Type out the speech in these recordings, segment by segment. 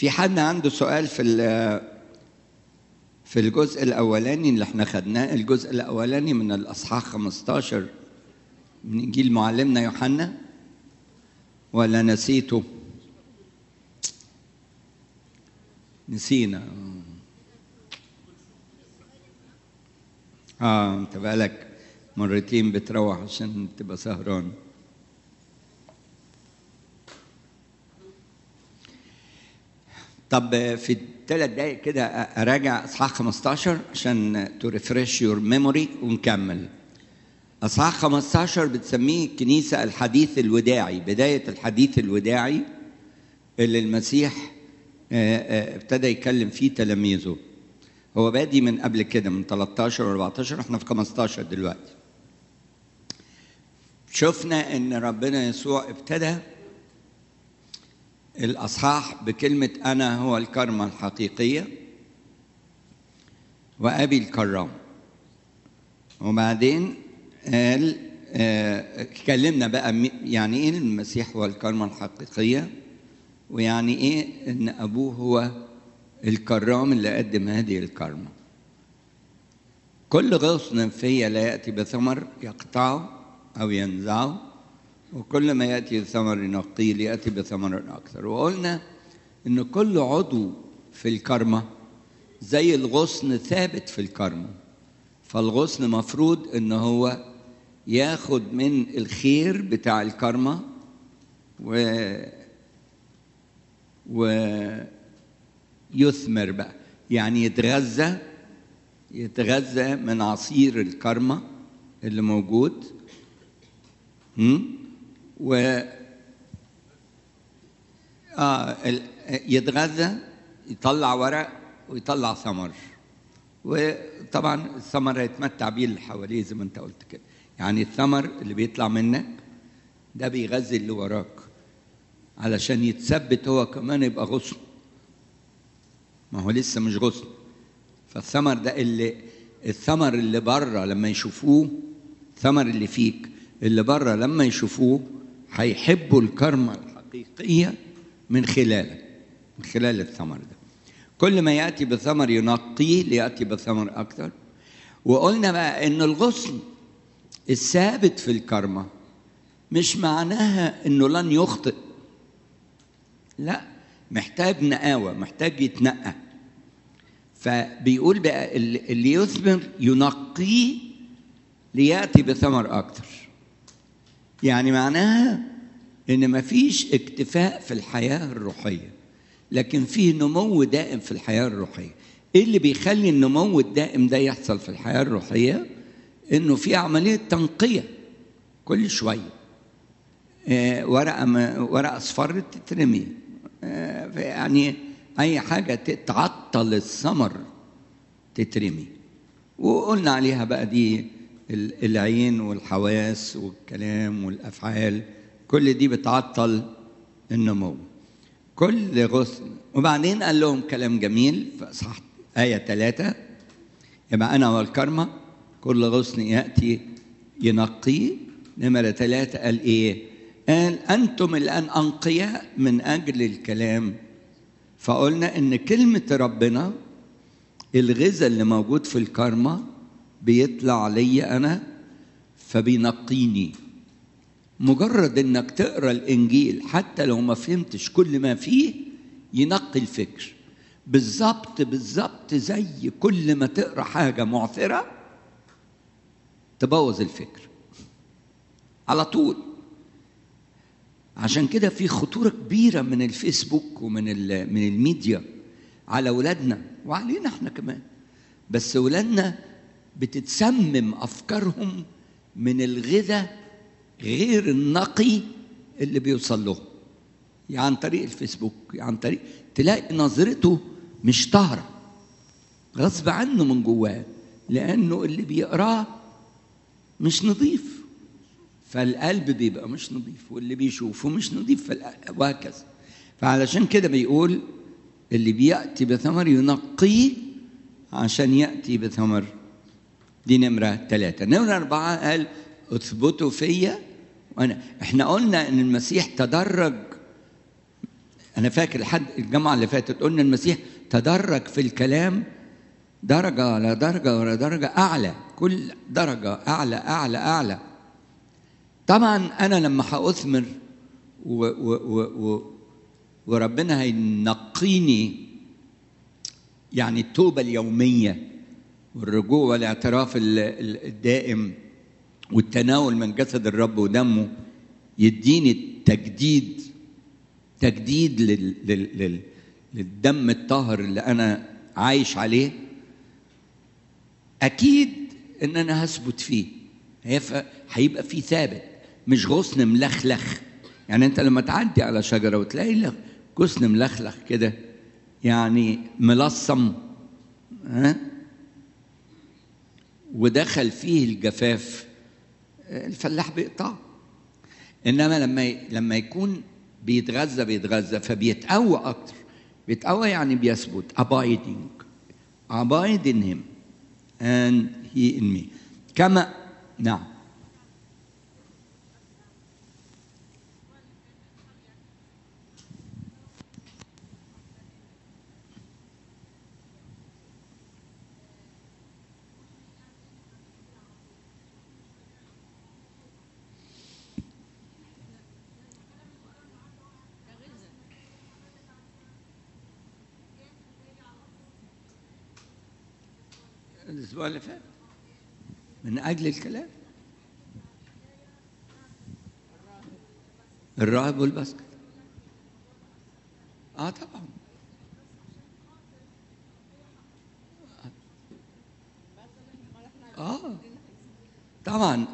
في حد عنده سؤال في ال- في الجزء الاولاني اللي احنا خدناه الجزء الاولاني من الاصحاح 15 من انجيل معلمنا يوحنا ولا نسيته نسينا اه انت بقالك مرتين بتروح عشان تبقى سهران طب في الثلاث دقايق كده اراجع اصحاح 15 عشان تو ريفريش يور ميموري ونكمل اصحاح 15 بتسميه الكنيسه الحديث الوداعي بدايه الحديث الوداعي اللي المسيح آه، آه، ابتدى يكلم فيه تلاميذه هو بادي من قبل كده من 13 و 14 احنا في 15 دلوقتي شفنا ان ربنا يسوع ابتدى الاصحاح بكلمه انا هو الكرمه الحقيقيه وابي الكرام وبعدين قال آه، اتكلمنا بقى مي- يعني ايه المسيح هو الكرمه الحقيقيه ويعني ايه ان ابوه هو الكرام اللي قدم هذه الكرمه كل غصن فيا لا ياتي بثمر يقطعه او ينزعه وكل ما ياتي بثمر ينقيه لياتي بثمر اكثر وقلنا ان كل عضو في الكرمه زي الغصن ثابت في الكرمه فالغصن مفروض ان هو ياخد من الخير بتاع الكرمه و ويثمر بقى يعني يتغذى يتغذى من عصير الكرمة اللي موجود هم؟ و آه ال- يتغذى يطلع ورق ويطلع ثمر وطبعا الثمر هيتمتع بيه اللي حواليه زي ما انت قلت كده يعني الثمر اللي بيطلع منك ده بيغذي اللي وراك علشان يتثبت هو كمان يبقى غصن ما هو لسه مش غصن فالثمر ده اللي الثمر اللي بره لما يشوفوه الثمر اللي فيك اللي بره لما يشوفوه هيحبوا الكرمة الحقيقية من خلالك من خلال الثمر ده كل ما يأتي بثمر ينقيه ليأتي بثمر أكثر وقلنا بقى إن الغصن الثابت في الكرمة مش معناها إنه لن يخطئ لا محتاج نقاوة محتاج يتنقى فبيقول بقى اللي اللي يثمر ينقيه ليأتي بثمر أكثر يعني معناها إن مفيش اكتفاء في الحياة الروحية لكن فيه نمو دائم في الحياة الروحية إيه اللي بيخلي النمو الدائم ده يحصل في الحياة الروحية إنه في عملية تنقية كل شوية آه، ورقة ما- ورقة اصفرت تترمي آه، يعني أي حاجة تعطل الثمر تترمي وقلنا عليها بقى دي ال- العين والحواس والكلام والأفعال كل دي بتعطل النمو كل غصن وبعدين قال لهم كلام جميل في اصحاح آية ثلاثة يبقى أنا والكرمة كل غصن يأتي ينقيه نمرة ثلاثة قال إيه؟ قال أنتم الآن أنقياء من أجل الكلام فقلنا إن كلمة ربنا الغذاء اللي موجود في الكرمة بيطلع لي أنا فبينقيني مجرد انك تقرا الانجيل حتى لو ما فهمتش كل ما فيه ينقي الفكر بالظبط بالظبط زي كل ما تقرا حاجه معثره تبوظ الفكر على طول عشان كده في خطوره كبيره من الفيسبوك ومن ال- من الميديا على اولادنا وعلينا احنا كمان بس اولادنا بتتسمم افكارهم من الغذاء غير النقي اللي بيوصل لهم يعني عن طريق الفيسبوك عن طريق تلاقي نظرته مش طاهرة غصب عنه من جواه لأنه اللي بيقراه مش نظيف فالقلب بيبقى مش نظيف واللي بيشوفه مش نظيف فالق- وهكذا فعلشان كده بيقول اللي بيأتي بثمر ينقيه عشان يأتي بثمر دي نمرة ثلاثة نمرة أربعة قال اثبتوا فيا وأنا إحنا قلنا إن المسيح تدرج انا فاكر لحد الجمعه اللي فاتت قلنا المسيح تدرج في الكلام درجه على درجه ولا درجه اعلى كل درجه اعلى اعلى اعلى طبعا انا لما هاثمر و و و و وربنا هينقيني يعني التوبه اليوميه والرجوع والاعتراف الدائم والتناول من جسد الرب ودمه يديني تجديد تجديد لل لل لل للدم الطاهر اللي انا عايش عليه اكيد ان انا هثبت فيه هيبقى فيه ثابت مش غصن ملخلخ يعني انت لما تعدي على شجره وتلاقي غصن ملخلخ كده يعني ملصم ها ودخل فيه الجفاف الفلاح بيقطعه انما لما لما يكون بيتغذى بيتغذى فبيتقوى اكتر بيتقوى يعني بيثبت abiding abide in him and he in me كما نعم الاسبوع اللي فات من اجل الكلام الراهب والبسكت اه طبعا اه طبعا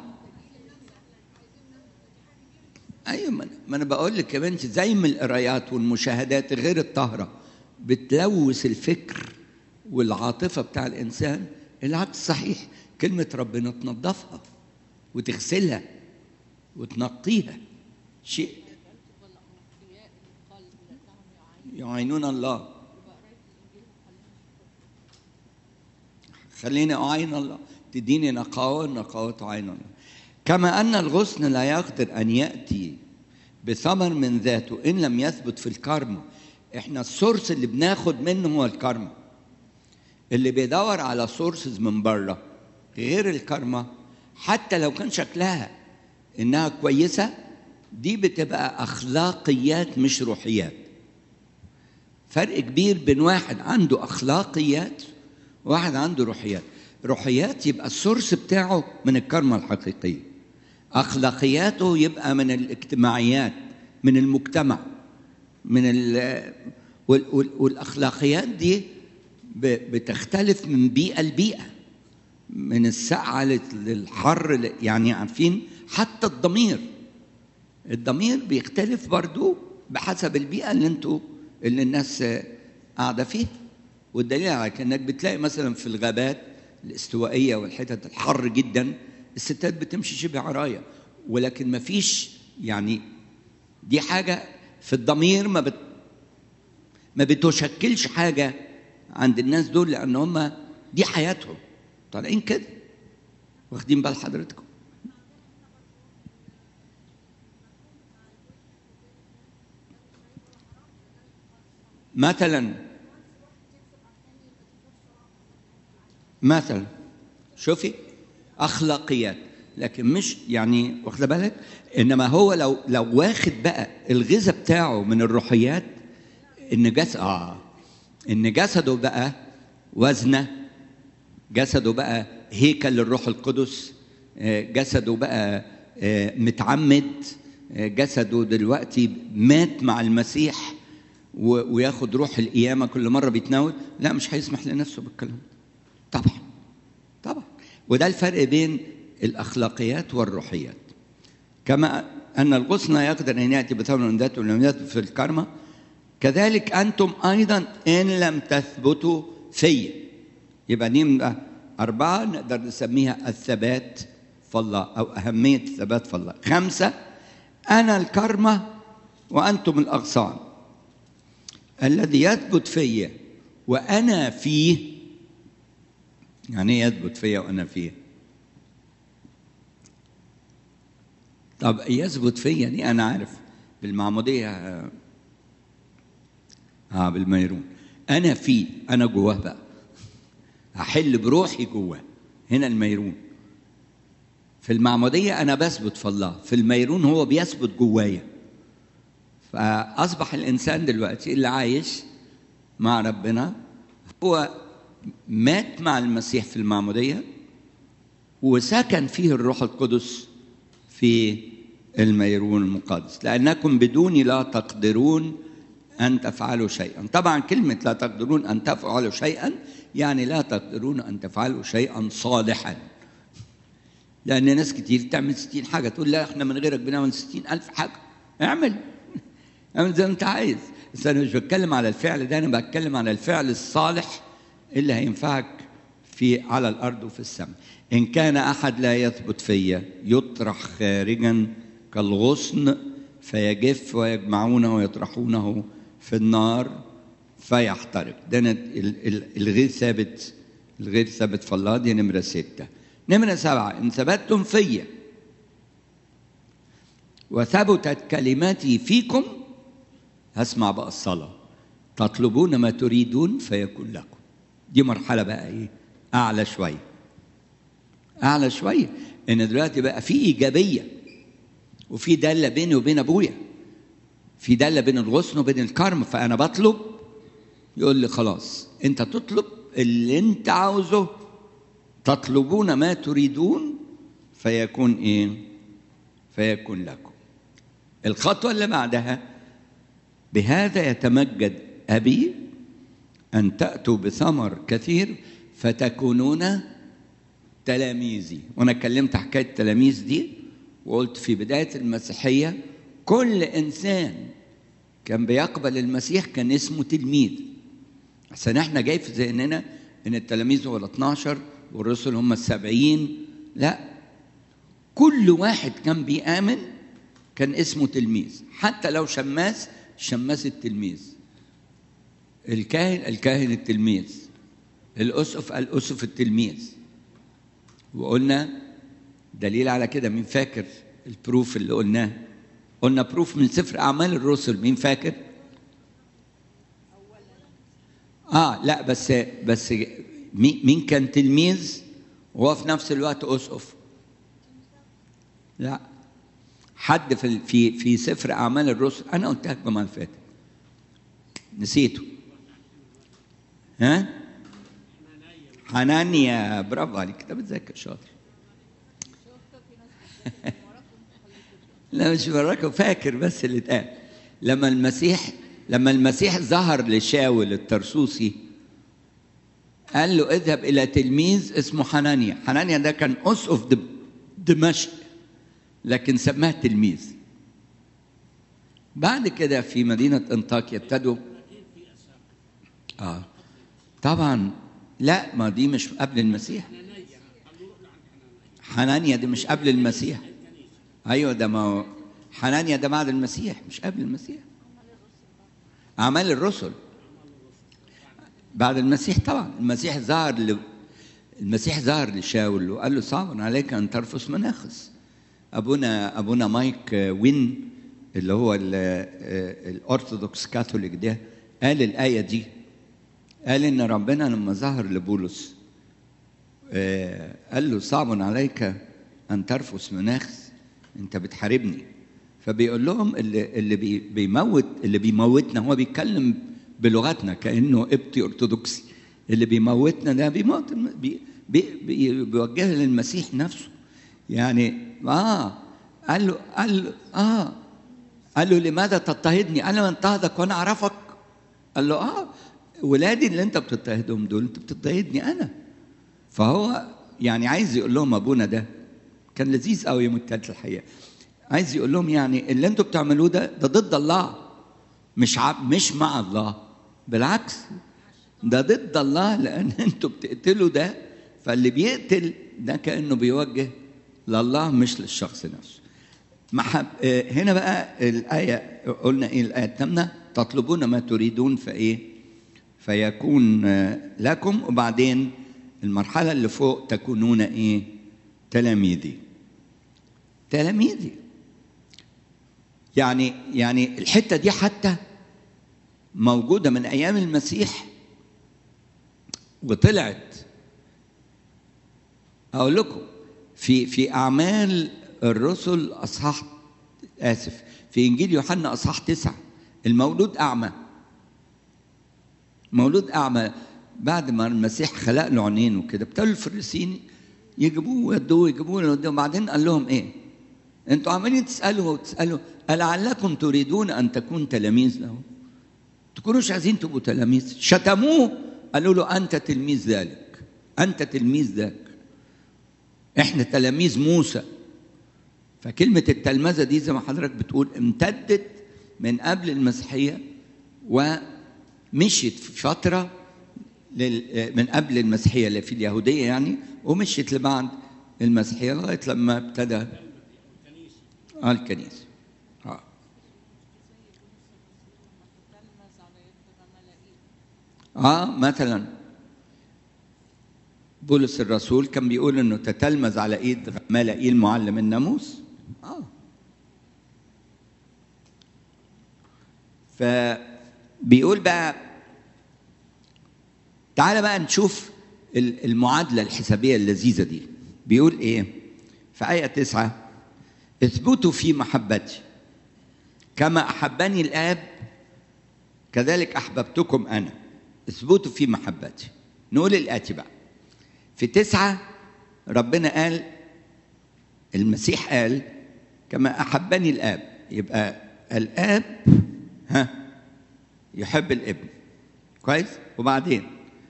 ايوه ما انا بقول لك يا بنتي زي ما القرايات والمشاهدات غير الطاهره بتلوث الفكر والعاطفه بتاع الانسان العكس صحيح كلمة ربنا تنظفها وتغسلها وتنقيها شيء يعينون الله خليني أعين الله تديني نقاوة نقاوة عين الله كما أن الغصن لا يقدر أن يأتي بثمر من ذاته إن لم يثبت في الكارما إحنا السورس اللي بناخد منه هو الكارما اللي بيدور على سورسز من بره غير الكارما حتى لو كان شكلها انها كويسه دي بتبقى اخلاقيات مش روحيات فرق كبير بين واحد عنده اخلاقيات وواحد عنده روحيات روحيات يبقى السورس بتاعه من الكارما الحقيقيه اخلاقياته يبقى من الاجتماعيات من المجتمع من ال والاخلاقيات دي بتختلف من بيئة لبيئة من السقعة للحر يعني عارفين حتى الضمير الضمير بيختلف برضو بحسب البيئة اللي انتوا اللي الناس قاعدة فيها والدليل على انك بتلاقي مثلا في الغابات الاستوائية والحتت الحر جدا الستات بتمشي شبه عراية ولكن ما فيش يعني دي حاجة في الضمير ما بت ما بتشكلش حاجة عند الناس دول لان هم دي حياتهم طالعين كده واخدين بال حضرتكم مثلا مثلا شوفي اخلاقيات لكن مش يعني واخده بالك انما هو لو لو واخد بقى الغذاء بتاعه من الروحيات ان جس اه ان جسده بقى وزنه جسده بقى هيكل للروح القدس جسده بقى متعمد جسده دلوقتي مات مع المسيح وياخد روح القيامه كل مره بيتناول لا مش هيسمح لنفسه بالكلام طبعا طبعا وده الفرق بين الاخلاقيات والروحيات كما ان الغصن يقدر ان ياتي بثمر من ذاته ولم يثبت في الكرمه كذلك انتم ايضا ان لم تثبتوا في يبقى دي اربعه نقدر نسميها الثبات في الله او اهميه الثبات في الله خمسه انا الكرمه وانتم الاغصان الذي يثبت في وانا فيه يعني ايه يثبت فيا وانا فيه طب يثبت فيا دي انا عارف بالمعموديه اه بالميرون انا فيه انا جواه بقى هحل بروحي جواه هنا الميرون في المعمودية أنا بثبت في الله في الميرون هو بيثبت جوايا فأصبح الإنسان دلوقتي اللي عايش مع ربنا هو مات مع المسيح في المعمودية وسكن فيه الروح القدس في الميرون المقدس لأنكم بدوني لا تقدرون أن تفعلوا شيئا طبعا كلمة لا تقدرون أن تفعلوا شيئا يعني لا تقدرون أن تفعلوا شيئا صالحا لأن ناس كتير تعمل ستين حاجة تقول لا احنا من غيرك بنعمل ستين ألف حاجة اعمل اعمل زي ما انت عايز بس أنا مش بتكلم على الفعل ده أنا بتكلم على الفعل الصالح اللي هينفعك في على الأرض وفي السماء إن كان أحد لا يثبت فيا يطرح خارجا كالغصن فيجف ويجمعونه ويطرحونه في النار فيحترق ده الغير ثابت الغير ثابت في الله دي نمرة ستة نمرة سبعة إن ثبتتم فيا وثبتت كلماتي فيكم هسمع بقى الصلاة تطلبون ما تريدون فيكون لكم دي مرحلة بقى إيه أعلى شوية أعلى شوية إن دلوقتي بقى في إيجابية وفي دالة بيني وبين أبويا في دالة بين الغصن وبين الكرم فأنا بطلب يقول لي خلاص أنت تطلب اللي أنت عاوزه تطلبون ما تريدون فيكون ايه فيكون لكم الخطوه اللي بعدها بهذا يتمجد ابي ان تاتوا بثمر كثير فتكونون تلاميذي وانا اتكلمت حكايه التلاميذ دي وقلت في بدايه المسيحيه كل انسان كان بيقبل المسيح كان اسمه تلميذ عشان احنا جاي في ذهننا ان التلاميذ هو ال 12 والرسل هم السبعين لا كل واحد كان بيآمن كان اسمه تلميذ حتى لو شماس شماس التلميذ الكاهن الكاهن التلميذ الأسقف الأسقف التلميذ وقلنا دليل على كده مين فاكر البروف اللي قلناه قلنا بروف من سفر أعمال الرسل مين فاكر اه لا بس بس مين كان تلميذ وهو في نفس الوقت اسقف لا حد في في في سفر اعمال الرسل انا قلتها الجمعه اللي فاتت نسيته ها حنانيا برافو عليك انت بتذاكر شاطر لا مش براكم فاكر بس اللي اتقال لما المسيح لما المسيح ظهر لشاول الترسوسي قال له اذهب الى تلميذ اسمه حنانيا حنانيا ده كان اسقف دمشق لكن سماه تلميذ بعد كده في مدينة انطاكيا ابتدوا اه طبعا لا ما دي مش قبل المسيح حنانيا دي مش قبل المسيح ايوه ده ما حنانيا ده بعد المسيح مش قبل المسيح اعمال الرسل بعد المسيح طبعا المسيح ظهر ل... المسيح ظهر لشاول وقال له صعب عليك ان ترفس مناخس ابونا ابونا مايك وين اللي هو الارثوذكس كاثوليك ده قال الايه دي قال ان ربنا لما ظهر لبولس قال له صعب عليك ان ترفس مناخس انت بتحاربني فبيقول لهم اللي اللي بيموت اللي بيموتنا هو بيتكلم بلغتنا كانه قبطي ارثوذكسي اللي بيموتنا ده بيموت بي بي بي بيوجهها للمسيح نفسه يعني اه قال له قال له اه قال له لماذا تضطهدني؟ انا من اضطهدك وانا اعرفك؟ قال له اه ولادي اللي انت بتضطهدهم دول انت بتضطهدني انا فهو يعني عايز يقول لهم ابونا ده كان لذيذ قوي يوم الثالث الحقيقه عايز يقول لهم يعني اللي انتوا بتعملوه ده ده ضد الله مش ع... مش مع الله بالعكس ده ضد الله لان انتوا بتقتلوا ده فاللي بيقتل ده كانه بيوجه لله مش للشخص نفسه محب هنا بقى الآية قلنا إيه الآية الثامنة تطلبون ما تريدون فإيه فيكون لكم وبعدين المرحلة اللي فوق تكونون إيه تلاميذي تلاميذي يعني يعني الحتة دي حتى موجودة من أيام المسيح وطلعت أقول لكم في في أعمال الرسل أصحاح آسف في إنجيل يوحنا أصحاح تسعة المولود أعمى مولود أعمى بعد ما المسيح خلق له عينين وكده ابتدوا الفريسيين يجيبوه ويدوه يجيبوه ويدوه وبعدين قال لهم إيه؟ أنتوا عمالين تسألوا وتسألوا ألعلكم تريدون أن تكون تلاميذ له؟ تكونوش عايزين تبقوا تلاميذ شتموه قالوا له أنت تلميذ ذلك أنت تلميذ ذاك إحنا تلاميذ موسى فكلمة التلمذة دي زي ما حضرتك بتقول امتدت من قبل المسيحية ومشيت في فترة لل- من قبل المسيحية اللي في اليهودية يعني ومشيت لبعد المسيحية لغاية لما ابتدى آه الكنيسة آه. اه مثلا بولس الرسول كان بيقول انه تتلمذ على ايد غمالائيل معلم الناموس اه فبيقول بقى تعالى بقى نشوف ال- المعادلة الحسابية اللذيذة دي بيقول ايه في آية تسعة اثبتوا في محبتي كما أحبني الآب كذلك أحببتكم أنا اثبتوا في محبتي نقول الآتي بقى في تسعة ربنا قال المسيح قال كما أحبني الآب يبقى الآب ها يحب الابن كويس وبعدين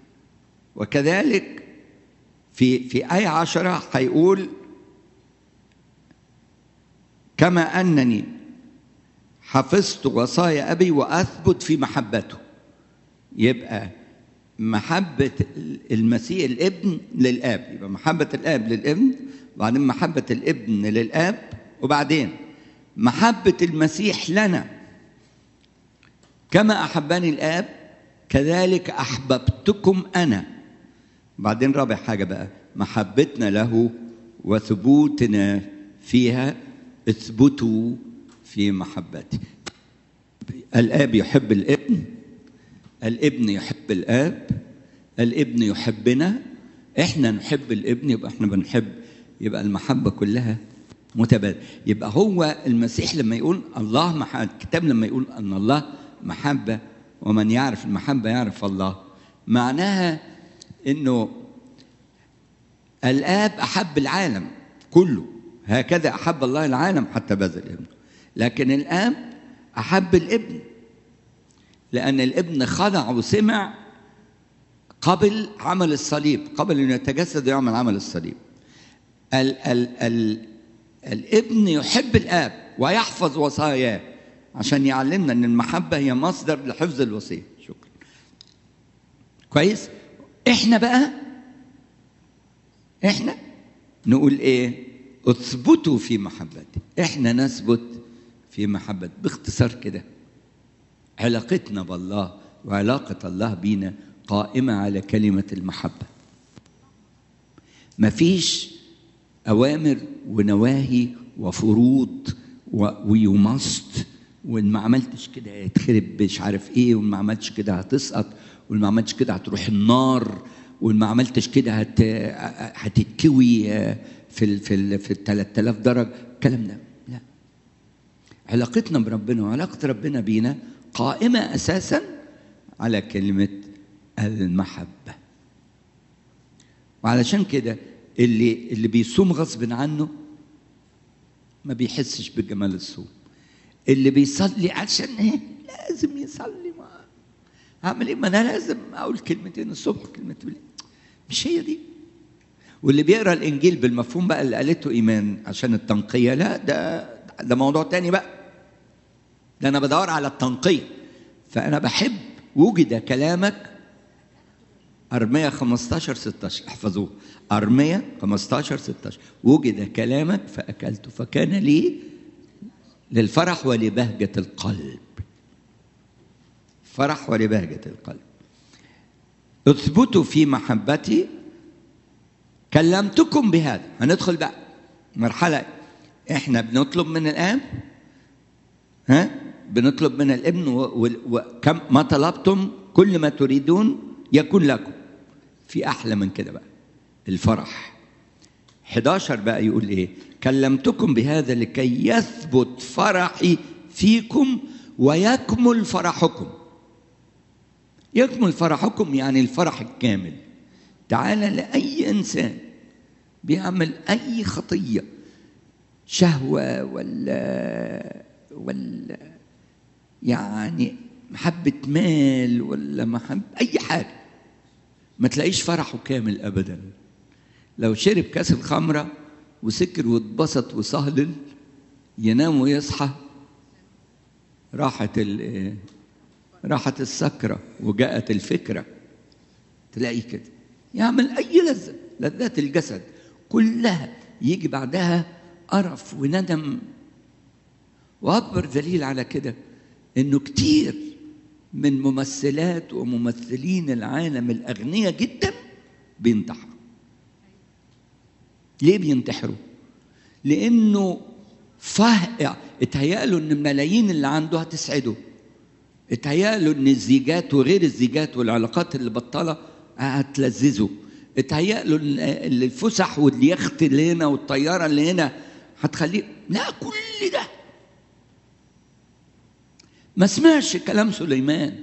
وكذلك في في آية عشرة هيقول كما أنني حفظت وصايا أبي وأثبت في محبته يبقى محبة المسيح الابن للآب يبقى محبة الآب للابن وبعدين محبة الابن للآب وبعدين محبة المسيح لنا كما أحبني الآب كذلك أحببتكم أنا بعدين رابع حاجة بقى محبتنا له وثبوتنا فيها اثبتوا في محبتي الآب يحب الابن الابن يحب الآب الابن يحبنا احنا نحب الابن يبقى احنا بنحب يبقى المحبة كلها متبادلة يبقى هو المسيح لما يقول الله محبة الكتاب لما يقول أن الله محبة ومن يعرف المحبة يعرف الله معناها انه الآب أحب العالم كله هكذا أحب الله العالم حتى بذل ابنه لكن الآب أحب الابن لأن الابن خضع وسمع قبل عمل الصليب قبل أن يتجسد ويعمل عمل الصليب ال ال ال الابن يحب الآب ويحفظ وصاياه عشان يعلمنا أن المحبة هي مصدر لحفظ الوصية شكرا كويس احنا بقى احنا نقول ايه اثبتوا في محبتي احنا نثبت في محبة باختصار كده علاقتنا بالله وعلاقة الله بينا قائمة على كلمة المحبة مفيش أوامر ونواهي وفروض ويمست وإن ما عملتش كده هيتخرب مش عارف إيه وإن ما عملتش كده هتسقط وإن ما عملتش كده هتروح النار وإن ما عملتش كده هت... هتتكوي في ال... في ال... في ال 3000 درجة الكلام ده لا علاقتنا بربنا وعلاقة ربنا بينا قائمة أساسا على كلمة المحبة وعلشان كده اللي اللي بيصوم غصب عنه ما بيحسش بجمال الصوم اللي بيصلي عشان ايه لازم يصلي ما هعمل ايه ما انا لازم اقول كلمتين الصبح كلمتين بالليل مش هي دي واللي بيقرا الانجيل بالمفهوم بقى اللي قالته ايمان عشان التنقيه لا ده ده موضوع تاني بقى ده انا بدور على التنقيه فانا بحب وجد كلامك أرمية 15 16 احفظوه أرمية 15 16 وجد كلامك فأكلته فكان لي للفرح ولبهجة القلب فرح ولبهجة القلب اثبتوا في محبتي كلمتكم بهذا هندخل بقى مرحلة احنا بنطلب من الآب ها بنطلب من الابن وكم ما طلبتم كل ما تريدون يكون لكم في احلى من كده بقى الفرح 11 بقى يقول ايه كلمتكم بهذا لكي يثبت فرحي فيكم ويكمل فرحكم يكمل فرحكم يعني الفرح الكامل تعالى لاي انسان بيعمل اي خطيه شهوه ولا ولا يعني محبه مال ولا محب اي حاجه ما تلاقيش فرحه كامل ابدا لو شرب كاس الخمره وسكر واتبسط وصهلل ينام ويصحى راحت راحت السكره وجاءت الفكره تلاقيه كده يعمل اي لذه لذات الجسد كلها يجي بعدها قرف وندم واكبر دليل على كده انه كتير من ممثلات وممثلين العالم الاغنياء جدا بينتحروا ليه بينتحروا لانه فه اتهيأ ان الملايين اللي عنده هتسعده اتهيأ ان الزيجات وغير الزيجات والعلاقات اللي بطاله هتلذذه اتهيأ له الفسح واليخت اللي هنا والطياره اللي هنا هتخليه لا كل ده ما سمعش كلام سليمان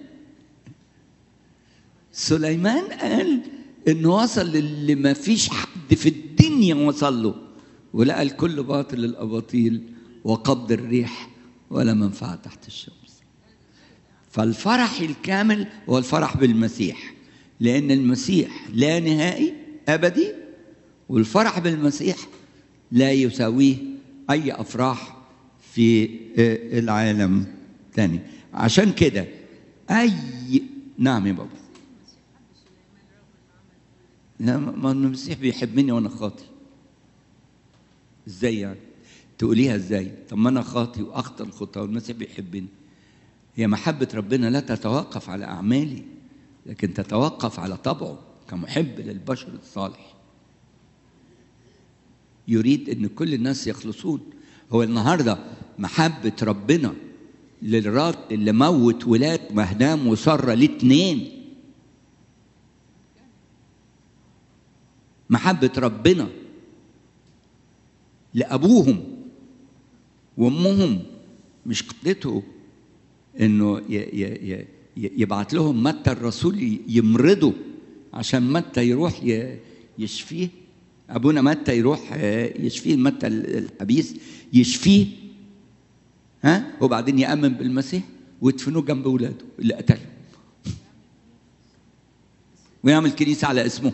سليمان قال انه وصل للي ما فيش حد في الدنيا وصل له ولقى الكل باطل الاباطيل وقبض الريح ولا منفعه تحت الشمس فالفرح الكامل هو الفرح بالمسيح لان المسيح لا نهائي ابدي والفرح بالمسيح لا يساويه اي افراح في العالم تاني عشان كده اي نعم يا بابا لا ما المسيح بيحبني وانا خاطي ازاي يعني تقوليها ازاي طب ما انا خاطي واخطى الخطى والمسيح بيحبني هي محبه ربنا لا تتوقف على اعمالي لكن تتوقف على طبعه كمحب للبشر الصالح يريد ان كل الناس يخلصون هو النهارده محبه ربنا للراجل اللي موت ولاد مهدام وسره الاثنين محبه ربنا لابوهم وامهم مش قدرته انه يبعت لهم متى الرسول يمرضوا عشان متى يروح يشفيه ابونا متى يروح يشفيه متى الحبيس يشفيه ها وبعدين يامن بالمسيح ويدفنوه جنب اولاده اللي قتلهم ويعمل كنيسه على اسمه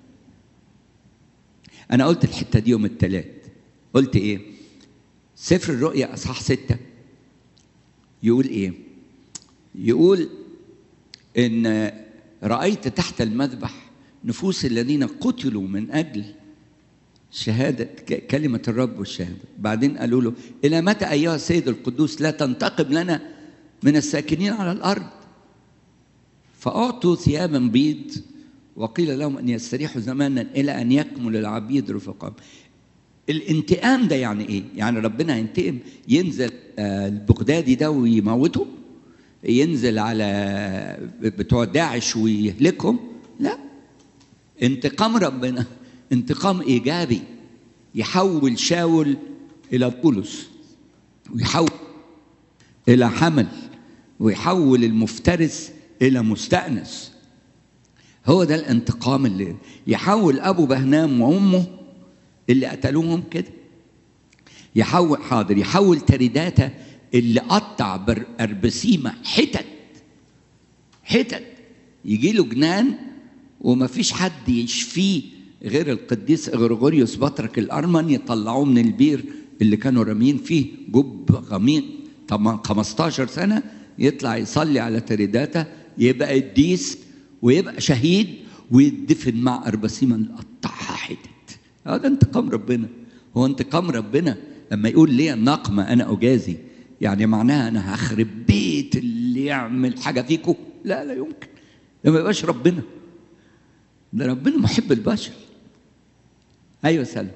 انا قلت الحته دي يوم الثلاث قلت ايه سفر الرؤيا اصحاح ستة يقول ايه يقول ان رايت تحت المذبح نفوس الذين قتلوا من اجل شهادة كلمة الرب والشهادة بعدين قالوا له إلى متى أيها السيد القدوس لا تنتقم لنا من الساكنين على الأرض فأعطوا ثيابا بيض وقيل لهم أن يستريحوا زمانا إلى أن يكمل العبيد رفقهم الانتقام ده يعني إيه؟ يعني ربنا ينتقم ينزل البغدادي ده ويموته ينزل على بتوع داعش ويهلكهم لا انتقام ربنا انتقام ايجابي يحول شاول الى بولس ويحول الى حمل ويحول المفترس الى مستانس هو ده الانتقام اللي يحول ابو بهنام وامه اللي قتلوهم كده يحول حاضر يحول تريداتا اللي قطع اربسيمه حتت حتت يجي له جنان ومفيش حد يشفيه غير القديس غريغوريوس بطرك الارمن يطلعوه من البير اللي كانوا رامين فيه جب غميق 15 سنه يطلع يصلي على تريداتا يبقى قديس ويبقى شهيد ويدفن مع اربسيما اللي قطعها حتت هذا انتقام ربنا هو انتقام ربنا لما يقول لي النقمه انا اجازي يعني معناها انا هخرب بيت اللي يعمل حاجه فيكم لا لا يمكن ده ما يبقاش ربنا ده ربنا محب البشر ايوه سلام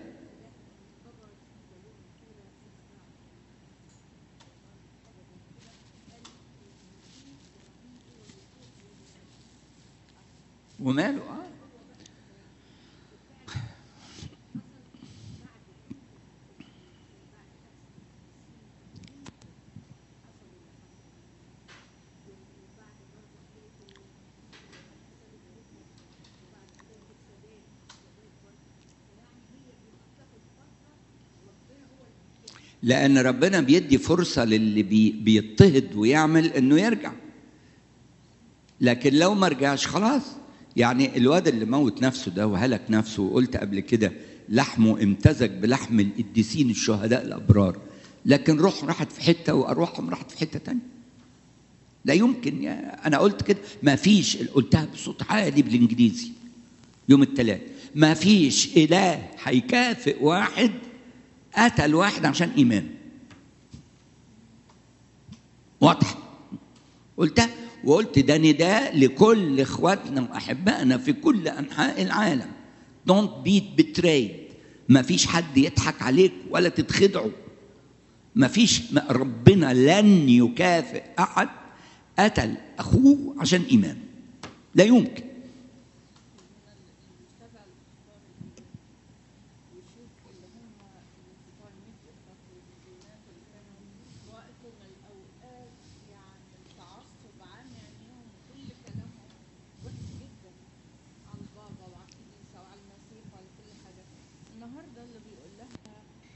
وماله اه لأن ربنا بيدي فرصة للي بي بيضطهد ويعمل إنه يرجع لكن لو ما رجعش خلاص يعني الواد اللي موت نفسه ده وهلك نفسه وقلت قبل كده لحمه امتزج بلحم القديسين الشهداء الأبرار لكن روح راحت في حتة وأرواحهم راحت في حتة تانية لا يمكن يا أنا قلت كده ما فيش قلتها بصوت عالي بالإنجليزي يوم الثلاث ما فيش إله هيكافئ واحد قتل واحد عشان إيمان واضح قلتها وقلت ده نداء لكل اخواتنا واحبائنا في كل انحاء العالم دونت بي بتريد ما فيش حد يضحك عليك ولا تتخدعوا ما فيش ربنا لن يكافئ احد قتل اخوه عشان ايمان لا يمكن النهارده اللي بيقول لها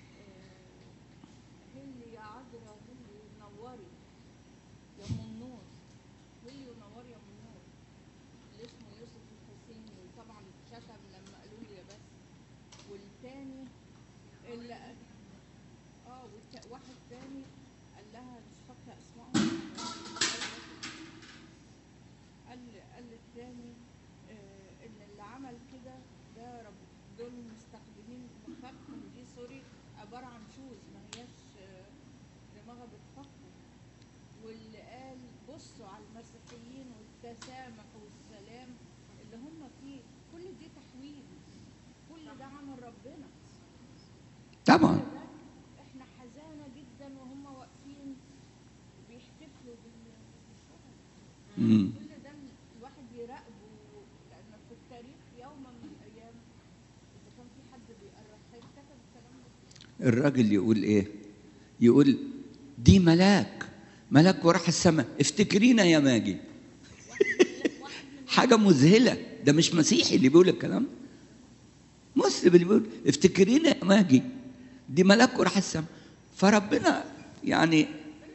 هلي يا عذرا هلي نوري يا ام النور هلي ونوري يا ام النور اللي اسمه يوسف الحسيني وطبعا شتم لما قالوا له يا بس والتاني اللي قال اه والت- واحد تاني قال لها مش فاكره اسمائهم قال قال التاني آه ان اللي عمل كده ده رب دول مستخدمين مخاخهم دي سوري عباره عن شوز ما هياش آه، دماغها بتفكر واللي قال بصوا على المسيحيين والتسامح والسلام اللي هم فيه كل دي تحويل كل ده عمل ربنا طبعا كل ده احنا حزانه جدا وهم واقفين بيحتفلوا بال- بالشهداء مم. كل ده الواحد يراقبه لان في التاريخ يوما من الايام اذا كان في حد بيقرب هيكتب الكلام ده الراجل يقول ايه يقول دي ملاك ملاك وراح السماء افتكرينا يا ماجي حاجة مذهلة ده مش مسيحي اللي بيقول الكلام ده مسلم اللي بيقول افتكرينا يا ماجي دي ملاك وراح السماء فربنا يعني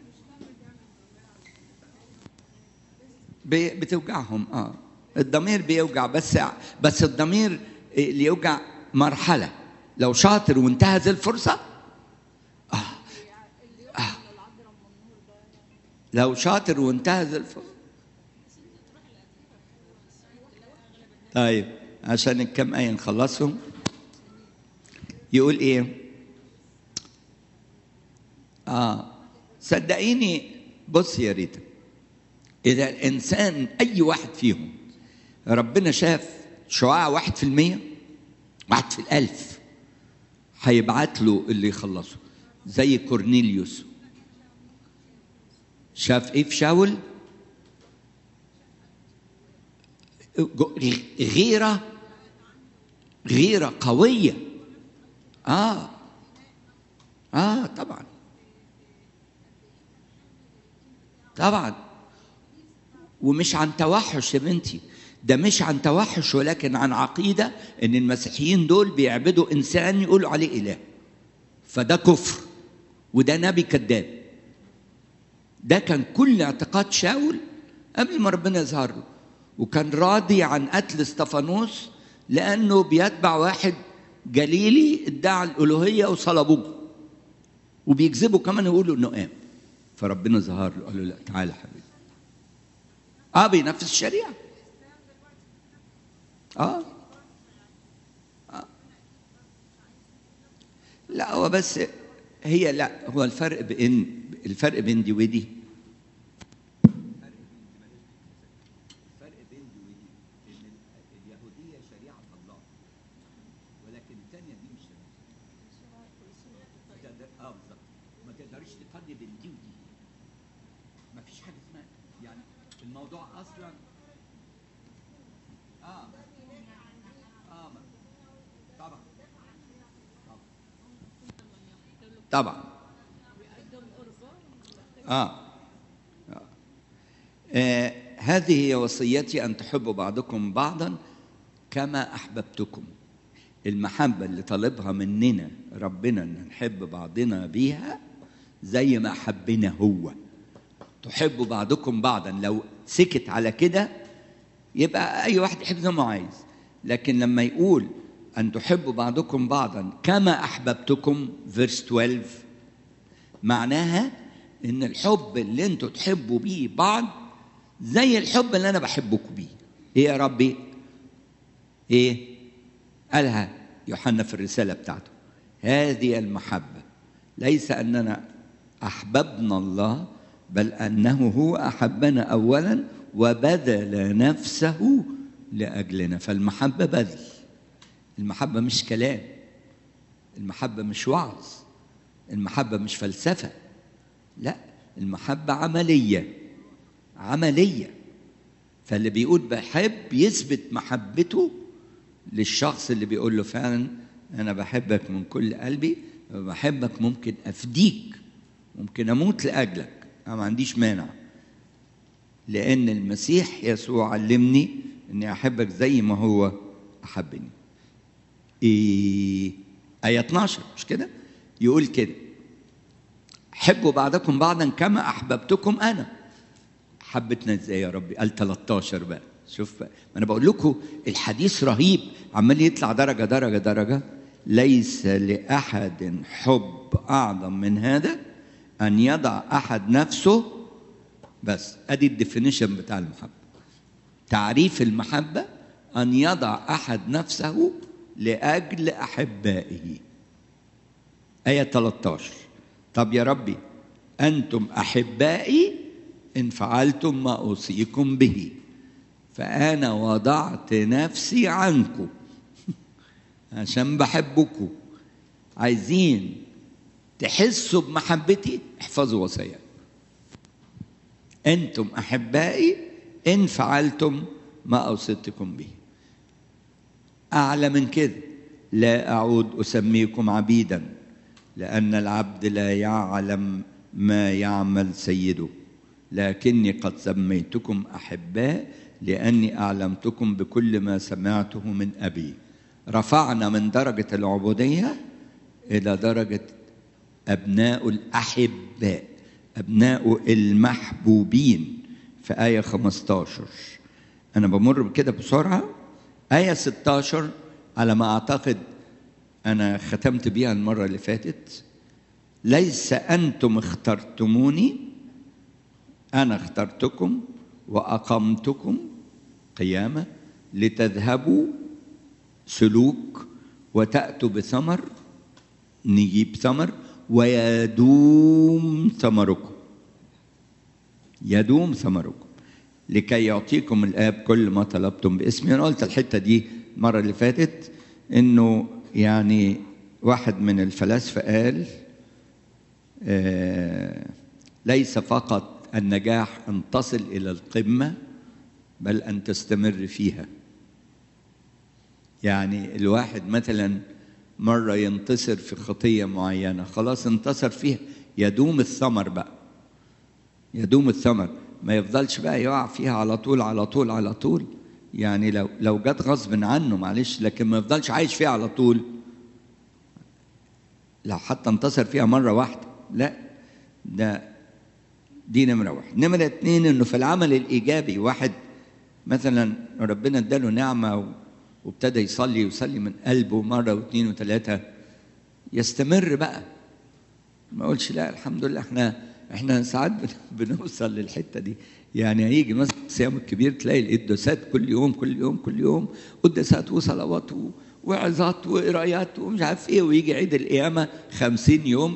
بي- بتوجعهم اه الضمير بيوجع بس بس الضمير اللي يوجع مرحلة لو شاطر وانتهز الفرصة آه. آه. لو شاطر وانتهز الفرصة طيب عشان الكم آية نخلصهم يقول إيه؟ آه صدقيني بص يا ريتا إذا الإنسان أي واحد فيهم ربنا شاف شعاع واحد في المية واحد في الألف هيبعت له اللي يخلصه زي كورنيليوس شاف ايه في شاول جو- غيرة غيرة قوية اه اه طبعا طبعا ومش عن توحش يا بنتي ده مش عن توحش ولكن عن عقيدة ان المسيحيين دول بيعبدوا انسان يقولوا عليه اله فده كفر وده نبي كذاب ده كان كل اعتقاد شاول قبل ما ربنا يظهر له وكان راضي عن قتل استفانوس لانه بيتبع واحد جليلي ادعى الالوهيه وصلبوه وبيكذبوا كمان يقولوا انه قام فربنا ظهر له قال له لا تعالى يا حبيبي اه بينفذ الشريعه اه آه. لا هو بس هي لا هو الفرق بين الفرق بين دي ودي الفرق بين دي ودي ان اليهوديه شريعه الله ولكن الثانيه دي مش شريعه ما تقدر اه بالظبط ما تقدريش تقارني بين دي ودي ما فيش حاجه اسمها يعني الموضوع اصلا اه طبعا بيقدم قربان آه. آه. آه. هذه هي وصيتي أن تحبوا بعضكم بعضا كما أحببتكم المحبة اللي طالبها مننا ربنا أن نحب بعضنا بيها زي ما حبنا هو تحبوا بعضكم بعضا لو سكت على كده يبقى أي واحد يحب زي ما هو عايز لكن لما يقول أن تحبوا بعضكم بعضا كما أحببتكم فيرس 12 معناها ان الحب اللي انتوا تحبوا بيه بعض زي الحب اللي انا بحبكم بيه ايه يا ربي ايه قالها يوحنا في الرساله بتاعته هذه المحبه ليس اننا احببنا الله بل انه هو احبنا اولا وبذل نفسه لاجلنا فالمحبه بذل المحبه مش كلام المحبه مش وعظ المحبه مش فلسفه لا المحبة عملية عملية فاللي بيقول بحب يثبت محبته للشخص اللي بيقول له فعلا أنا بحبك من كل قلبي بحبك ممكن أفديك ممكن أموت لأجلك أنا ما عنديش مانع لأن المسيح يسوع علمني إني أحبك زي ما هو أحبني إيه آية 12 مش كده؟ يقول كده حبوا بعضكم بعضا كما احببتكم انا حبتنا ازاي يا ربي قال 13 بقى شوف بقى ما انا بقول لكم الحديث رهيب عمال يطلع درجه درجه درجه ليس لاحد حب اعظم من هذا ان يضع احد نفسه بس ادي الديفينيشن بتاع المحبه تعريف المحبه ان يضع احد نفسه لاجل احبائه ايه 13 طب يا ربي أنتم أحبائي إن فعلتم ما أوصيكم به فأنا وضعت نفسي عنكم عشان بحبكم عايزين تحسوا بمحبتي احفظوا وصاياي أنتم أحبائي إن فعلتم ما أوصيتكم به أعلى من كده لا أعود أسميكم عبيداً لأن العبد لا يعلم ما يعمل سيده لكني قد سميتكم أحباء لأني أعلمتكم بكل ما سمعته من أبي رفعنا من درجة العبودية إلى درجة أبناء الأحباء أبناء المحبوبين في آية 15 أنا بمر بكده بسرعة آية 16 على ما أعتقد أنا ختمت بيها المرة اللي فاتت ليس أنتم اخترتموني أنا اخترتكم وأقمتكم قيامة لتذهبوا سلوك وتأتوا بثمر نجيب ثمر ويدوم ثمركم يدوم ثمركم لكي يعطيكم الآب كل ما طلبتم باسمي أنا قلت الحتة دي المرة اللي فاتت إنه يعني واحد من الفلاسفة قال آه ليس فقط النجاح أن تصل إلى القمة بل أن تستمر فيها يعني الواحد مثلا مرة ينتصر في خطية معينة خلاص انتصر فيها يدوم الثمر بقى يدوم الثمر ما يفضلش بقى يقع فيها على طول على طول على طول يعني لو لو جت غصب عنه معلش لكن ما يفضلش عايش فيها على طول لو حتى انتصر فيها مرة واحدة لا ده دي نمرة واحد نمرة اتنين انه في العمل الايجابي واحد مثلا ربنا اداله نعمة وابتدى يصلي ويصلي من قلبه مرة واثنين وثلاثة يستمر بقى ما اقولش لا الحمد لله احنا احنا ساعات بنوصل للحتة دي يعني هيجي مثلا الصيام الكبير تلاقي القداسات كل يوم كل يوم كل يوم قداسات وصلوات وعظات وقرايات ومش عارف ايه ويجي عيد القيامة خمسين يوم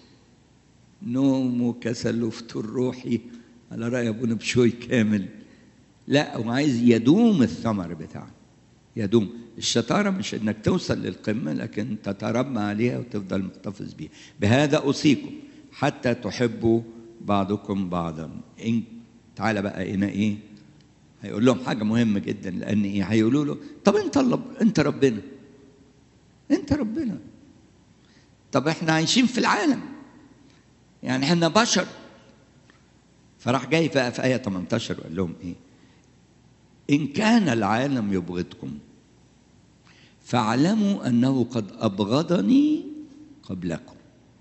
نوم وكسل وفتور روحي على رأي أبونا بشوي كامل لا هو عايز يدوم الثمر بتاعه يدوم الشطارة مش انك توصل للقمة لكن تتربى عليها وتفضل محتفظ بيها بهذا أوصيكم حتى تحبوا بعضكم بعضا إن تعالى بقى هنا ايه هيقول لهم حاجة مهمة جدا لأن ايه هيقولوا له طب انت الله انت ربنا انت ربنا طب احنا عايشين في العالم يعني احنا بشر فراح جاي بقى في آية 18 وقال لهم إيه؟ إن كان العالم يبغضكم فاعلموا أنه قد أبغضني قبلكم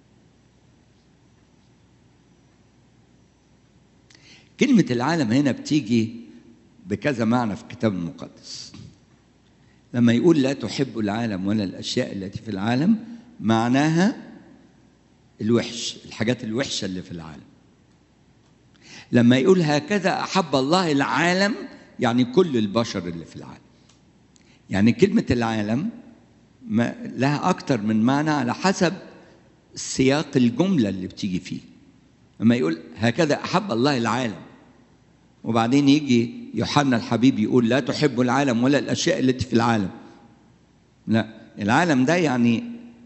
كلمة العالم هنا بتيجي بكذا معنى في الكتاب المقدس لما يقول لا تحب العالم ولا الأشياء التي في العالم معناها الوحش الحاجات الوحشة اللي في العالم لما يقول هكذا أحب الله العالم يعني كل البشر اللي في العالم يعني كلمة العالم ما لها أكتر من معنى على حسب سياق الجملة اللي بتيجي فيه لما يقول هكذا أحب الله العالم وبعدين يجي يوحنا الحبيب يقول لا تحب العالم ولا الأشياء التي في العالم لا العالم ده يعني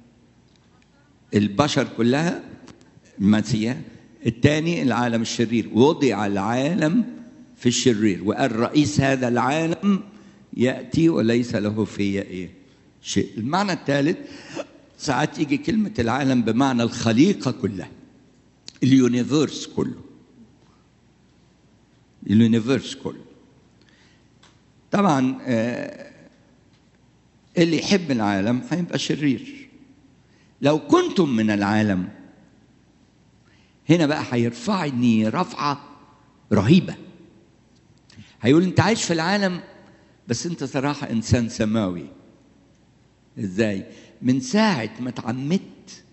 البشر كلها المسيح الثاني العالم الشرير وضع العالم في الشرير وقال رئيس هذا العالم يأتي وليس له في إيه شيء المعنى الثالث ساعات يجي كلمة العالم بمعنى الخليقة كلها اليونيفيرس كله اليونيفيرس كله طبعا اللي يحب العالم هيبقى شرير لو كنتم من العالم هنا بقى هيرفعني رفعة رهيبة هيقول انت عايش في العالم بس انت صراحة انسان سماوي ازاي من ساعة ما اتعمدت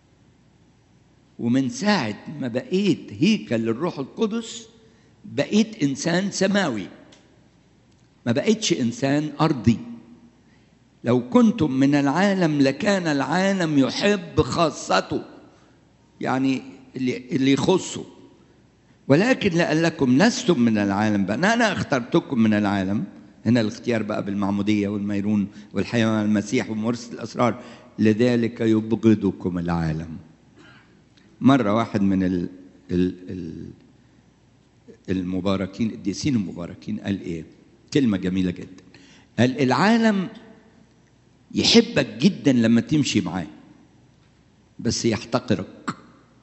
ومن ساعة ما بقيت هيكل للروح القدس بقيت انسان سماوي ما بقيتش انسان ارضي لو كنتم من العالم لكان العالم يحب خاصته يعني اللي اللي يخصه ولكن لأنكم لستم من العالم بقى أنا اخترتكم من العالم هنا الاختيار بقى بالمعمودية والميرون والحياة مع المسيح وممارسة الأسرار لذلك يبغضكم العالم مرة واحد من ال ال ال المباركين القديسين المباركين قال ايه كلمة جميلة جدا قال العالم يحبك جدا لما تمشي معاه بس يحتقرك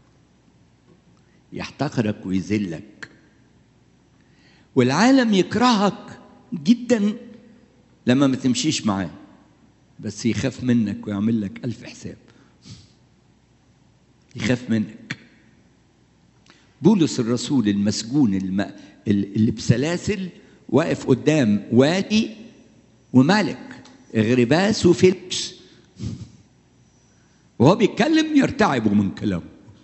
يحتقرك ويذلك والعالم يكرهك جدا لما ما تمشيش معاه بس يخاف منك ويعمل لك ألف حساب يخاف منك بولس الرسول المسجون الم... اللي بسلاسل واقف قدام وادي وملك غرباس وفيلكس وهو بيتكلم يرتعبوا من كلامه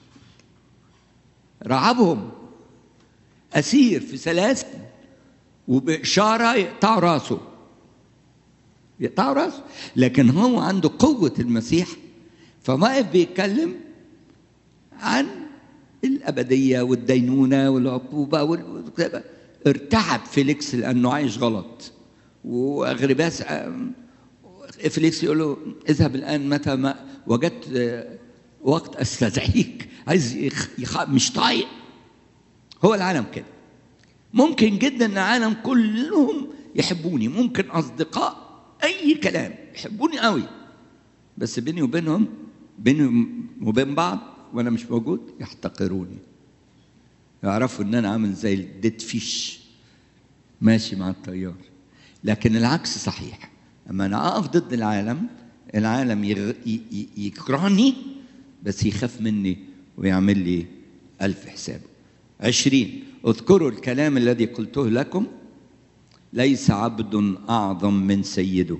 رعبهم أسير في سلاسل وبإشارة يقطعوا راسه يقطعوا راسه لكن هو عنده قوة المسيح فواقف بيتكلم عن الأبدية والدينونة والعقوبة وال... ارتعب فيليكس لأنه عايش غلط وأغرباس فيليكس يقول له اذهب الآن متى ما وجدت وقت استدعيك عايز يخ... مش طايق هو العالم كده ممكن جدا العالم كلهم يحبوني ممكن اصدقاء اي كلام يحبوني قوي بس بيني وبينهم بيني وبين بعض وانا مش موجود يحتقروني يعرفوا ان انا عامل زي الديد فيش ماشي مع التيار لكن العكس صحيح اما انا اقف ضد العالم العالم يغ... ي... يكرهني بس يخاف مني ويعمل لي ألف حساب عشرين اذكروا الكلام الذي قلته لكم ليس عبد أعظم من سيده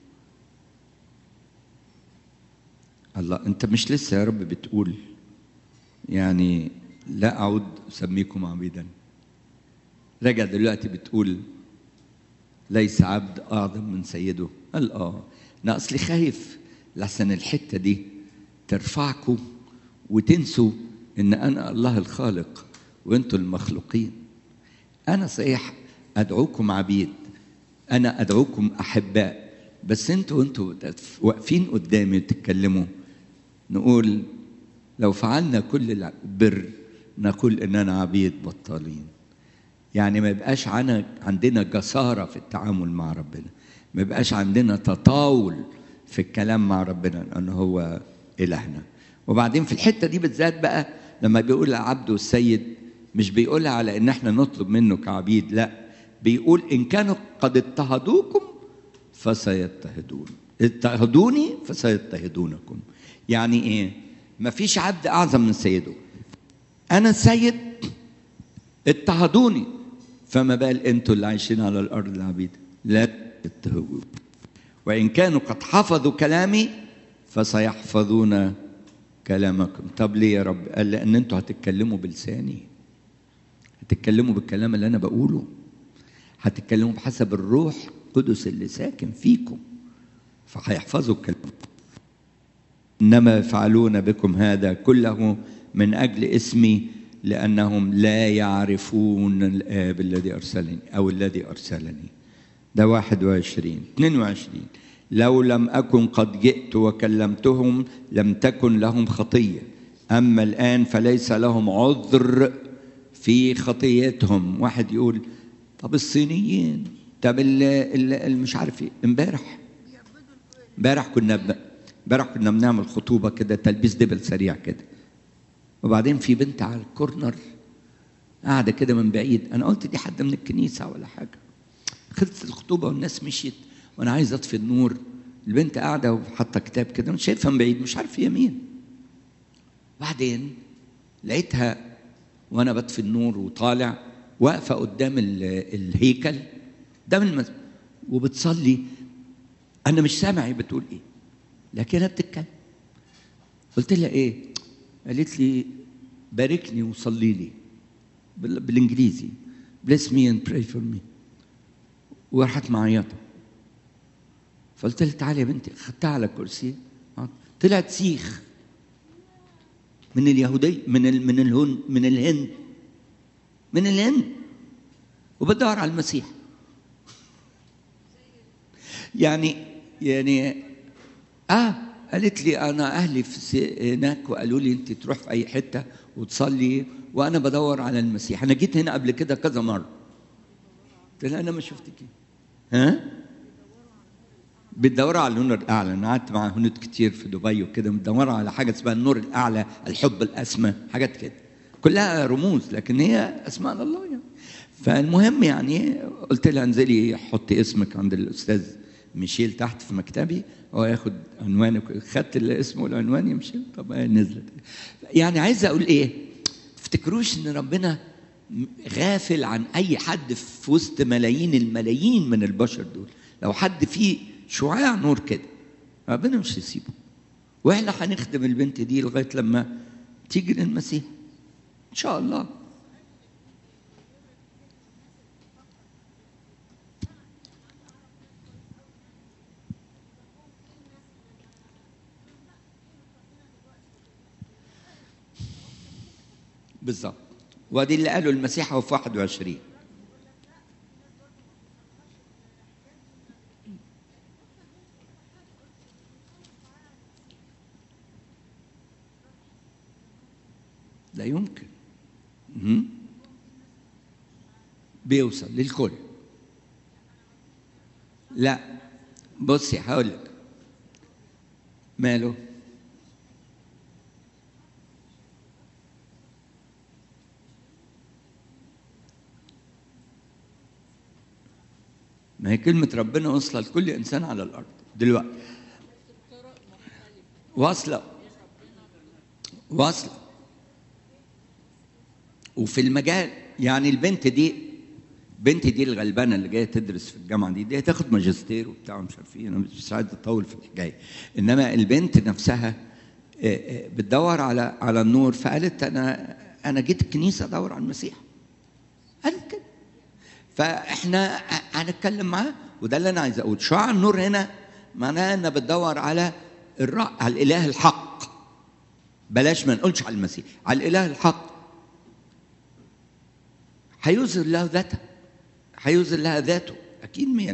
الله أنت مش لسه يا رب بتقول يعني لا أعود أسميكم عبيدا رجع دلوقتي بتقول ليس عبد أعظم من سيده قال آه أنا أصلي خايف لحسن الحتة دي ترفعكم وتنسوا ان انا الله الخالق وانتم المخلوقين انا صحيح ادعوكم عبيد انا ادعوكم احباء بس انتوا انتوا واقفين قدامي تتكلموا نقول لو فعلنا كل البر نقول اننا عبيد بطالين يعني ما يبقاش عندنا جساره في التعامل مع ربنا ما يبقاش عندنا تطاول في الكلام مع ربنا لأنه هو إلهنا وبعدين في الحتة دي بالذات بقى لما بيقول عبده السيد مش بيقولها على إن احنا نطلب منه كعبيد لا بيقول إن كانوا قد اضطهدوكم فسيضطهدون اضطهدوني فسيضطهدونكم يعني ايه مفيش عبد اعظم من سيده انا السيد اضطهدوني فما بال انتوا اللي عايشين على الارض العبيد لا تضطهدوا وان كانوا قد حفظوا كلامي فسيحفظون كلامكم طب ليه يا رب قال لان انتوا هتتكلموا بلساني هتتكلموا بالكلام اللي انا بقوله هتتكلموا بحسب الروح القدس اللي ساكن فيكم فهيحفظوا الكلام انما يفعلون بكم هذا كله من اجل اسمي لانهم لا يعرفون الاب الذي ارسلني او الذي ارسلني ده 21 22 لو لم اكن قد جئت وكلمتهم لم تكن لهم خطيه اما الان فليس لهم عذر في خطيتهم واحد يقول طب الصينيين طب اللي مش عارف ايه امبارح امبارح كنا امبارح كنا بنعمل خطوبه كده تلبيس دبل سريع كده وبعدين في بنت على الكورنر قاعده كده من بعيد انا قلت دي حد من الكنيسه ولا حاجه خلصت الخطوبه والناس مشيت وانا عايز اطفي النور البنت قاعده وحاطه كتاب كده مش شايفها من بعيد مش عارف هي مين بعدين لقيتها وانا بطفي النور وطالع واقفه قدام الهيكل قدام المسجد وبتصلي انا مش سامع هي بتقول ايه لكنها بتتكلم قلت لها ايه قالت لي باركني وصلي لي بالانجليزي bless me and pray for me وراحت معيطه فقلت لها تعالي يا بنتي خدتها على الكرسي طلعت سيخ من اليهودية من ال من الهند من الهند من الهند وبدور على المسيح يعني يعني اه قالت لي انا اهلي في هناك وقالوا لي انت تروح في اي حته وتصلي وانا بدور على المسيح انا جيت هنا قبل كده كذا مره قلت لها انا ما شفتك ها بتدوروا على النور الاعلى انا قعدت مع هنود كتير في دبي وكده بتدوروا على حاجه اسمها النور الاعلى الحب الاسمى حاجات كده كلها رموز لكن هي اسماء الله يعني فالمهم يعني قلت لها انزلي حطي اسمك عند الاستاذ ميشيل تحت في مكتبي هو ياخد عنوانك خدت الاسم والعنوان يمشي طب نزلت يعني عايز اقول ايه تفتكروش ان ربنا غافل عن اي حد في وسط ملايين الملايين من البشر دول لو حد فيه شعاع نور كده ربنا مش هيسيبه واحنا هنخدم البنت دي لغايه لما تيجي للمسيح ان شاء الله بالظبط وادي اللي قاله المسيح هو في 21 لا يمكن مم. بيوصل للكل لا بصي هقول لك ماله ما هي كلمة ربنا واصلة لكل إنسان على الأرض دلوقتي واصلة واصلة وفي المجال يعني البنت دي بنتي دي الغلبانه اللي جايه تدرس في الجامعه دي دي هتاخد ماجستير وبتاع مش عارف ايه انا مش عايز اطول في الحكايه انما البنت نفسها بتدور على على النور فقالت انا انا جيت الكنيسه ادور على المسيح قالت كده فاحنا هنتكلم معاه وده اللي انا عايز اقول شعاع النور هنا معناه انها بتدور على الرأ... على الاله الحق بلاش ما نقولش على المسيح على الاله الحق هيظهر له ذاته هيظهر لها ذاته اكيد 100%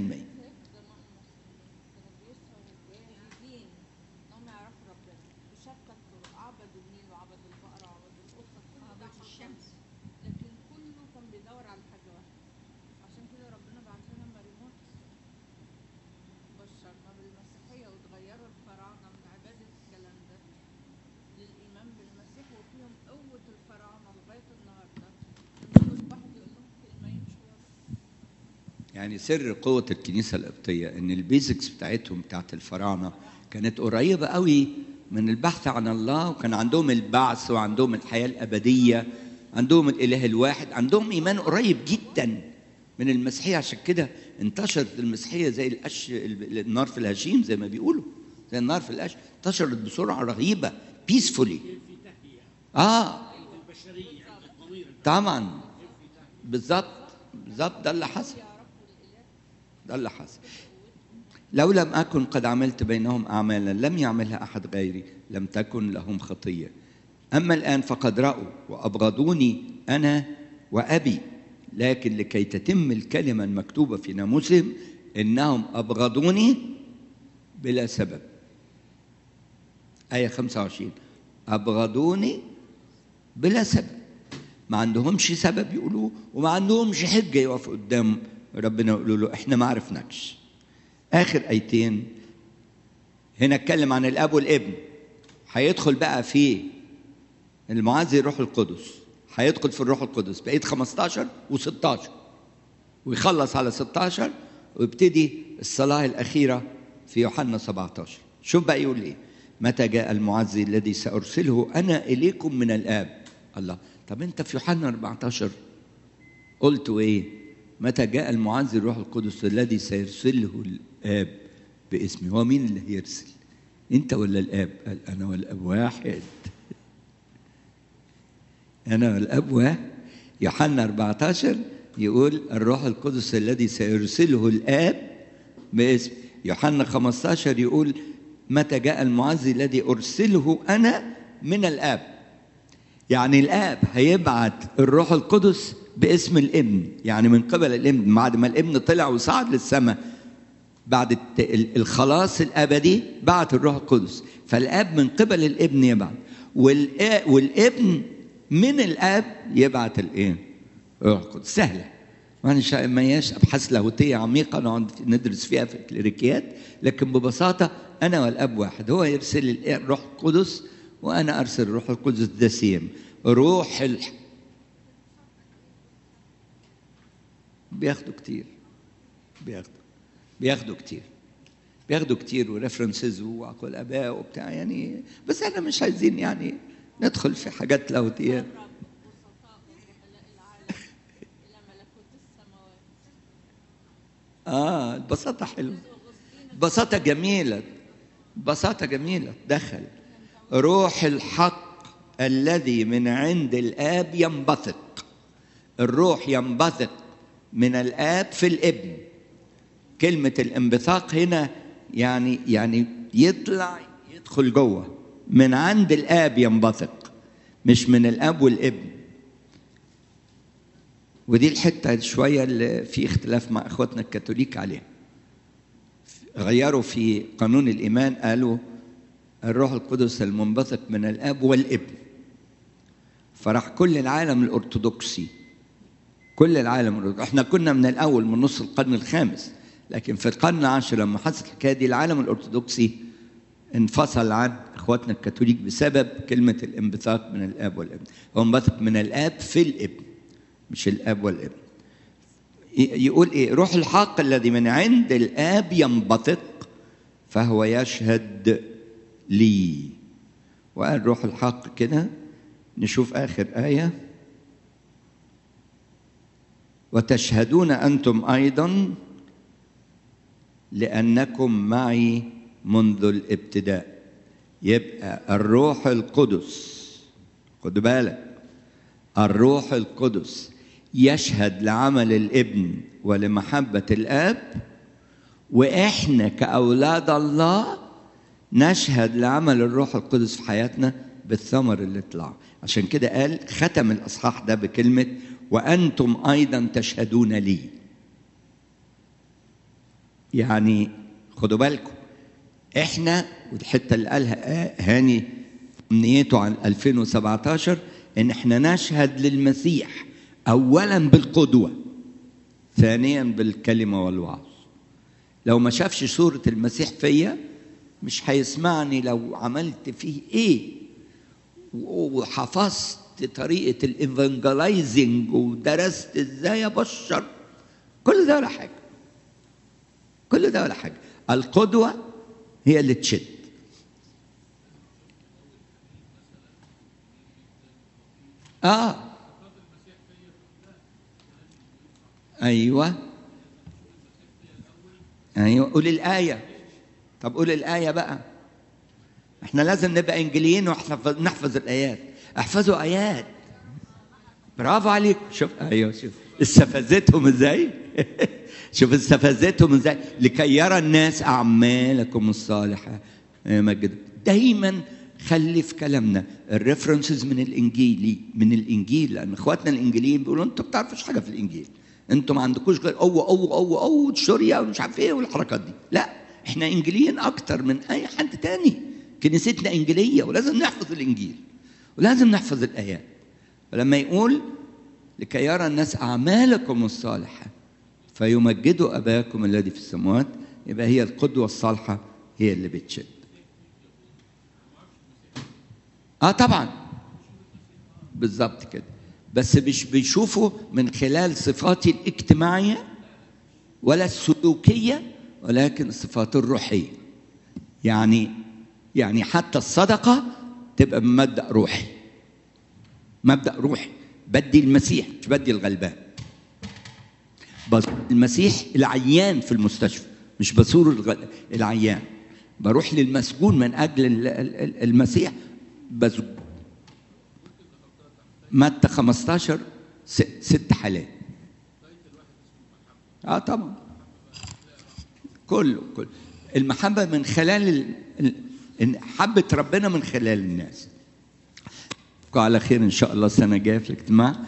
هم يعرفوا ربنا بشتى الطرق عبدوا النيل وعبدوا البقرة وعبدوا القطة كله تحت الشمس لكن كله كان بيدور على حاجة واحدة عشان كده ربنا بعت لنا مريمات بشرنا بالمسيحية وتغيروا الفراعنة من عبادة الكلام ده يعني سر قوة الكنيسة القبطية إن البيزكس بتاعتهم بتاعت الفراعنة كانت قريبة قوي من البحث عن الله وكان عندهم البعث وعندهم الحياة الأبدية عندهم الإله الواحد عندهم إيمان قريب جدا من المسيحية عشان كده انتشرت المسيحية زي القش النار في الهشيم زي ما بيقولوا زي النار في القش انتشرت بسرعة رهيبة بيسفولي اه طبعا بالظبط بالظبط ده اللي حصل ده اللي حصل لو لم أكن قد عملت بينهم أعمالا لم يعملها أحد غيري لم تكن لهم خطية أما الآن فقد رأوا وأبغضوني أنا وأبي لكن لكي تتم الكلمة المكتوبة في ناموسهم إنهم أبغضوني بلا سبب آية 25 أبغضوني بلا سبب ما عندهمش سبب يقولوه وما عندهمش حجة يقفوا قدام ربنا يقولوا له احنا ما عرفناكش اخر ايتين هنا اتكلم عن الاب والابن هيدخل بقى في المعزي الروح القدس هيدخل في الروح القدس بقيت 15 و16 ويخلص على 16 ويبتدي الصلاة الأخيرة في يوحنا 17 شوف بقى يقول إيه متى جاء المعزي الذي سأرسله أنا إليكم من الآب الله طب أنت في يوحنا 14 قلت إيه متى جاء المعزي الروح القدس الذي سيرسله الآب باسمي هو مين اللي هيرسل أنت ولا الآب قال أنا والآب واحد أنا والآب واحد يوحنا 14 يقول الروح القدس الذي سيرسله الآب باسم يوحنا 15 يقول متى جاء المعزي الذي أرسله أنا من الآب يعني الآب هيبعت الروح القدس باسم الابن يعني من قبل الابن بعد ما الابن طلع وصعد للسماء بعد الخلاص الابدي بعت الروح القدس فالاب من قبل الابن يبعت والابن من الاب يبعت الايه؟ الروح القدس سهله ما ما هياش ابحاث لاهوتيه عميقه نقعد ندرس فيها في الكليريكيات لكن ببساطه انا والاب واحد هو يرسل الروح القدس وانا ارسل الروح القدس ذا سيم روح ال... بياخدوا كتير بياخدوا بياخدوا كتير بياخدوا كتير وريفرنسز وعقل اباء وبتاع يعني بس احنا مش عايزين يعني ندخل في حاجات لاهوتيات اه البساطة حلوة بساطة جميلة بساطة جميلة دخل روح الحق الذي من عند الآب ينبثق الروح ينبثق من الآب في الابن كلمة الانبثاق هنا يعني يعني يطلع يدخل جوه من عند الآب ينبثق مش من الآب والابن ودي الحتة شوية اللي في اختلاف مع اخواتنا الكاثوليك عليها غيروا في قانون الإيمان قالوا الروح القدس المنبثق من الآب والابن فراح كل العالم الأرثوذكسي كل العالم الأرثوذكسي احنا كنا من الأول من نص القرن الخامس لكن في القرن العاشر لما حصلت الحكاية دي العالم الأرثوذكسي انفصل عن اخواتنا الكاثوليك بسبب كلمة الانبثاق من الآب والابن هو انبثق من الآب في الابن مش الآب والابن يقول ايه روح الحق الذي من عند الآب ينبثق فهو يشهد لي وقال روح الحق كده نشوف آخر آية وتشهدون أنتم أيضا لأنكم معي منذ الابتداء يبقى الروح القدس خد بالك الروح القدس يشهد لعمل الابن ولمحبة الآب وإحنا كأولاد الله نشهد لعمل الروح القدس في حياتنا بالثمر اللي طلع عشان كده قال ختم الأصحاح ده بكلمة وأنتم أيضا تشهدون لي يعني خدوا بالكم احنا والحته اللي قالها هاني امنيته عن 2017 ان احنا نشهد للمسيح اولا بالقدوه ثانيا بالكلمه والوعظ لو ما شافش صوره المسيح فيا مش هيسمعني لو عملت فيه ايه وحفظت طريقه الايفانجلايزنج ودرست ازاي ابشر كل ده ولا حاجه كل ده ولا حاجه القدوه هي اللي تشد اه ايوه ايوه قول الايه طب قول الايه بقى احنا لازم نبقى انجليين ونحفظ نحفظ الايات احفظوا ايات برافو عليك شوف ايوه شوف استفزتهم ازاي شوف استفزتهم ازاي لكي يرى الناس اعمالكم الصالحه مجد دايما خلي في كلامنا الريفرنسز من الانجيلي من الانجيل لان اخواتنا الانجيليين بيقولوا انتوا ما بتعرفوش حاجه في الانجيل انتوا ما عندكوش غير او او او او سوريا ومش عارف ايه والحركات دي لا احنا انجيليين اكتر من اي حد تاني كنيستنا انجيليه ولازم نحفظ الانجيل ولازم نحفظ الايات ولما يقول لكي يرى الناس اعمالكم الصالحه فيمجدوا اباكم الذي في السماوات يبقى هي القدوه الصالحه هي اللي بتشد اه طبعا بالظبط كده بس مش بيشوفوا من خلال صفاتي الاجتماعيه ولا السلوكيه ولكن الصفات الروحيه يعني يعني حتى الصدقه تبقى من مبدا روحي مبدا روحي بدي المسيح مش بدي الغلبان بس المسيح العيان في المستشفى مش بزور الغ... العيان بروح للمسجون من اجل المسيح بزور متى 15 ست حالات اه طبعا كله كله المحبة من خلال ال... حبة ربنا من خلال الناس على خير ان شاء الله السنة الجاية في الاجتماع